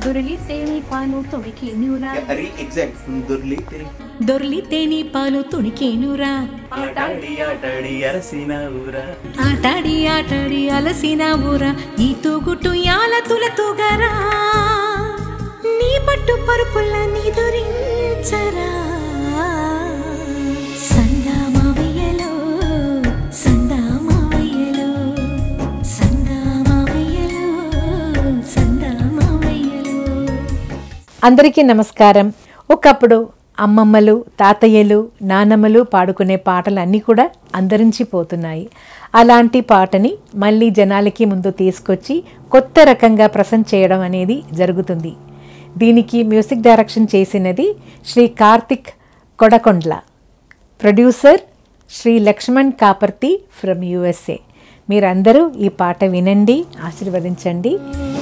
దొరికితే నీ పాలు తొడికినురా అరే ఎగ్జాక్ట్ దొర్లి తిరిగి దొర్లితే నీ పాలు తుణికేనురా ఆటాడి ఆటాడి అరసిన ఊరా ఆటాడి ఆటాడి అలసిన ఊరా ఈ తూగుటు యాల తుల తూగరా నీ పట్టు పరుపుల్ల నీ దొరించరా సందామావయ్యలో సందామావయ్యలో సందామావయ్యలో సందామావయ్యలో అందరికీ నమస్కారం ఒకప్పుడు అమ్మమ్మలు తాతయ్యలు నానమ్మలు పాడుకునే పాటలన్నీ కూడా అంతరించిపోతున్నాయి అలాంటి పాటని మళ్ళీ జనాలకి ముందు తీసుకొచ్చి కొత్త రకంగా ప్రసెంట్ చేయడం అనేది జరుగుతుంది దీనికి మ్యూజిక్ డైరెక్షన్ చేసినది Shri Karthik Kodakondla producer Shri Laxman Kaparthi from USA మీరందరూ ఈ పాట వినండి ఆశీర్వదించండి